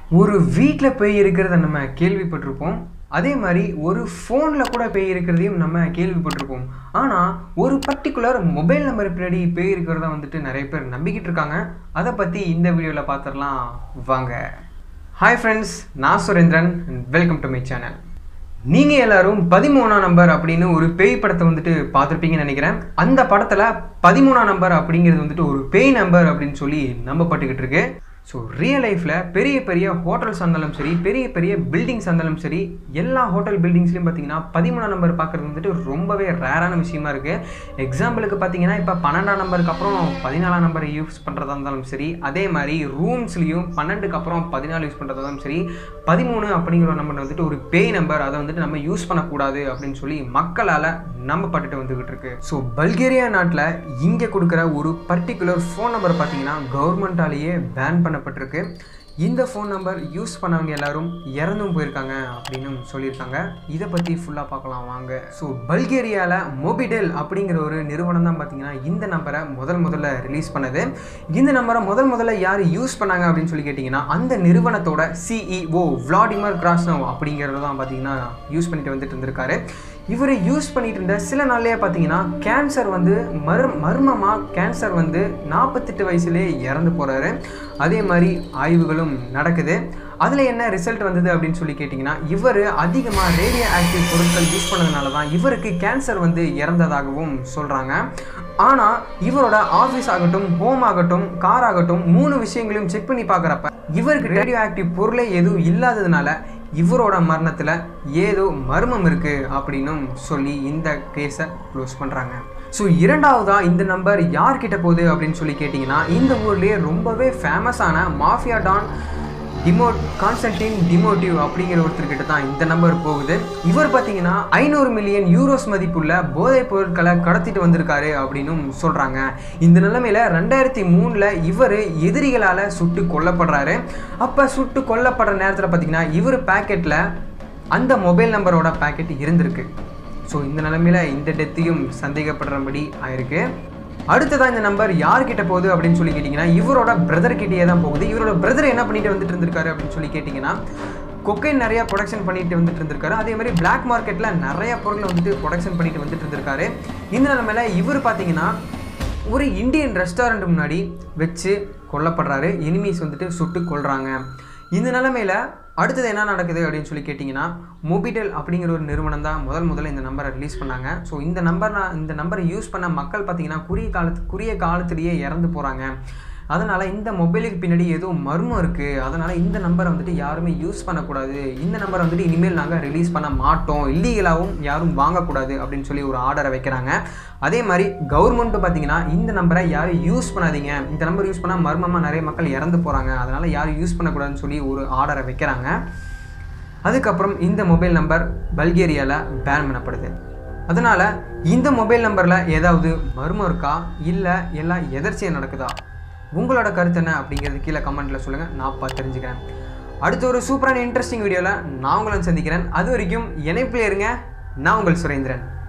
ஒரு வீட்டில் பேய் இருக்கிறத நம்ம கேள்விப்பட்டிருப்போம் அதே மாதிரி ஒரு ஃபோனில் கூட பேய் இருக்கிறதையும் நம்ம கேள்விப்பட்டிருப்போம் ஆனால் ஒரு பர்டிகுலர் மொபைல் நம்பர் பின்னாடி பேய் இருக்கிறத வந்துட்டு நிறைய பேர் நம்பிக்கிட்டு இருக்காங்க அதை பற்றி இந்த வீடியோவில் பார்த்துடலாம் வாங்க ஹாய் ஃப்ரெண்ட்ஸ் நான் Surendran welcome to my channel நீங்கள் எல்லாரும் பதிமூணாம் நம்பர் அப்படின்னு ஒரு பேய் படத்தை வந்துட்டு பார்த்துருப்பீங்கன்னு நினைக்கிறேன் அந்த படத்தில் பதிமூணாம் நம்பர் அப்படிங்கிறது வந்துட்டு ஒரு பேய் நம்பர் அப்படின்னு சொல்லி நம்பப்பட்டுக்கிட்டு இருக்கு ஸோ ரியல் லைஃப்பில் பெரிய பெரிய ஹோட்டல்ஸ் இருந்தாலும் சரி பெரிய பெரிய பில்டிங்ஸ் இருந்தாலும் சரி எல்லா ஹோட்டல் பில்டிங்ஸ்லையும் பார்த்தீங்கன்னா பதிமூணாம் நம்பர் பார்க்குறது வந்துட்டு ரொம்பவே ரேரான விஷயமா இருக்குது எக்ஸாம்பிளுக்கு பார்த்தீங்கன்னா இப்போ பன்னெண்டாம் நம்பருக்கு அப்புறம் பதினாலாம் நம்பர் யூஸ் பண்ணுறதா இருந்தாலும் சரி அதே மாதிரி ரூம்ஸ்லேயும் பன்னெண்டுக்கு அப்புறம் பதினாலு யூஸ் பண்ணுறதா இருந்தாலும் சரி பதிமூணு அப்படிங்கிற ஒரு நம்பர் வந்துட்டு ஒரு பேய் நம்பர் அதை வந்துட்டு நம்ம யூஸ் பண்ணக்கூடாது அப்படின்னு சொல்லி மக்களால் நம்பப்பட்டுட்டு வந்துகிட்டு இருக்கு ஸோ பல்கேரியா நாட்டில் இங்கே கொடுக்குற ஒரு பர்டிகுலர் ஃபோன் நம்பர் பார்த்தீங்கன்னா கவர்மெண்ட்டாலேயே பேன் பண்ணப்பட்டிருக்கு இந்த ஃபோன் நம்பர் யூஸ் பண்ணவங்க எல்லாரும் இறந்தும் போயிருக்காங்க அப்படின்னு சொல்லியிருக்காங்க இதை பற்றி ஃபுல்லாக பார்க்கலாம் வாங்க ஸோ பல்கேரியாவில் மொபிடெல் அப்படிங்கிற ஒரு நிறுவனம் தான் பார்த்தீங்கன்னா இந்த நம்பரை முதல் முதல்ல ரிலீஸ் பண்ணது இந்த நம்பரை முதல் முதல்ல யார் யூஸ் பண்ணாங்க அப்படின்னு சொல்லி கேட்டிங்கன்னா அந்த நிறுவனத்தோட சிஇஓ விளாடிமர் கிராஸ்னவ் அப்படிங்கிறது தான் பார்த்தீங்கன்னா யூஸ் பண்ணிட்டு வந்துட்டு இருந்திருக்காரு இவர் யூஸ் பண்ணிட்டு இருந்த சில நாள்லயே பார்த்தீங்கன்னா கேன்சர் வந்து மர் மர்மமாக கேன்சர் வந்து நாற்பத்தெட்டு வயசுலேயே இறந்து போகிறாரு அதே மாதிரி ஆய்வுகளும் நடக்குது அதில் என்ன ரிசல்ட் வந்தது அப்படின்னு சொல்லி கேட்டிங்கன்னா இவர் அதிகமாக ரேடியோ ஆக்டிவ் பொருட்கள் யூஸ் பண்ணதுனால தான் இவருக்கு கேன்சர் வந்து இறந்ததாகவும் சொல்கிறாங்க ஆனால் இவரோட ஆஃபீஸ் ஆகட்டும் ஹோம் ஆகட்டும் கார் ஆகட்டும் மூணு விஷயங்களையும் செக் பண்ணி பார்க்குறப்ப இவருக்கு ரேடியோ ஆக்டிவ் பொருளே எதுவும் இல்லாததுனால இவரோட மரணத்தில் ஏதோ மர்மம் இருக்குது அப்படின்னும் சொல்லி இந்த கேஸை க்ளோஸ் பண்ணுறாங்க ஸோ இரண்டாவதாக இந்த நம்பர் யார்கிட்ட போகுது அப்படின்னு சொல்லி கேட்டிங்கன்னா இந்த ஊர்லேயே ரொம்பவே ஃபேமஸான மாஃபியா டான் டிமோ கான்ஸ்டன்டின் டிமோட்டிவ் அப்படிங்கிற ஒருத்தர்கிட்ட தான் இந்த நம்பர் போகுது இவர் பார்த்தீங்கன்னா ஐநூறு மில்லியன் யூரோஸ் மதிப்புள்ள போதைப் பொருட்களை கடத்திட்டு வந்திருக்காரு அப்படின்னும் சொல்கிறாங்க இந்த நிலைமையில் ரெண்டாயிரத்தி மூணில் இவர் எதிரிகளால் சுட்டு கொல்லப்படுறாரு அப்போ சுட்டு கொல்லப்படுற நேரத்தில் பார்த்தீங்கன்னா இவர் பேக்கெட்டில் அந்த மொபைல் நம்பரோட பேக்கெட் இருந்திருக்கு ஸோ இந்த நிலைமையில் இந்த டெத்தையும் சந்தேகப்படுறபடி ஆயிருக்கு அடுத்ததான் இந்த நம்பர் யார்கிட்ட போகுது அப்படின்னு சொல்லி கேட்டிங்கன்னா இவரோட பிரதர் கிட்டேயே தான் போகுது இவரோட பிரதர் என்ன பண்ணிட்டு வந்துட்டு இருந்திருக்காரு அப்படின்னு சொல்லி கேட்டிங்கன்னா கொக்கைன் நிறைய ப்ரொடக்ஷன் பண்ணிட்டு வந்துட்டு இருந்திருக்காரு அதே மாதிரி பிளாக் மார்க்கெட்டில் நிறைய பொருளை வந்துட்டு ப்ரொடக்ஷன் பண்ணிட்டு வந்துட்டு இருந்திருக்காரு இந்த நிலைமையில இவர் பார்த்தீங்கன்னா ஒரு இந்தியன் ரெஸ்டாரண்ட் முன்னாடி வச்சு கொல்லப்படுறாரு எனிமீஸ் வந்துட்டு சுட்டு கொள்றாங்க இந்த நிலமையில அடுத்தது என்ன நடக்குது அப்படின்னு சொல்லி கேட்டிங்கன்னா மொபிடெல் அப்படிங்கிற ஒரு நிறுவனம் தான் முதல் முதல்ல இந்த நம்பரை ரிலீஸ் பண்ணாங்க ஸோ இந்த நம்பர் இந்த நம்பரை யூஸ் பண்ண மக்கள் பார்த்தீங்கன்னா குறுகிய காலத்து குறுகிய காலத்திலேயே இறந்து போகிறாங்க அதனால் இந்த மொபைலுக்கு பின்னாடி ஏதோ மர்மம் இருக்குது அதனால் இந்த நம்பரை வந்துட்டு யாருமே யூஸ் பண்ணக்கூடாது இந்த நம்பரை வந்துட்டு இனிமேல் நாங்கள் ரிலீஸ் பண்ண மாட்டோம் இல்லீகலாகவும் யாரும் வாங்கக்கூடாது அப்படின்னு சொல்லி ஒரு ஆர்டரை வைக்கிறாங்க அதே மாதிரி கவர்மெண்ட்டும் பார்த்தீங்கன்னா இந்த நம்பரை யாரும் யூஸ் பண்ணாதீங்க இந்த நம்பர் யூஸ் பண்ணால் மர்மமாக நிறைய மக்கள் இறந்து போகிறாங்க அதனால் யாரும் யூஸ் பண்ணக்கூடாதுன்னு சொல்லி ஒரு ஆர்டரை வைக்கிறாங்க அதுக்கப்புறம் இந்த மொபைல் நம்பர் பல்கேரியாவில் பேன் பண்ணப்படுது அதனால் இந்த மொபைல் நம்பரில் ஏதாவது மர்மம் இருக்கா இல்லை எல்லாம் எதர்ச்சியாக நடக்குதா உங்களோட கருத்து என்ன அப்படிங்கிறது கீழே கமெண்ட்டில் சொல்லுங்கள் நான் பார்த்து தெரிஞ்சுக்கிறேன் அடுத்த ஒரு சூப்பரான இன்ட்ரெஸ்டிங் வீடியோவில் நான் உங்களை சந்திக்கிறேன் அது வரைக்கும் இணைப்பில் இருங்க நான் உங்கள் சுரேந்திரன்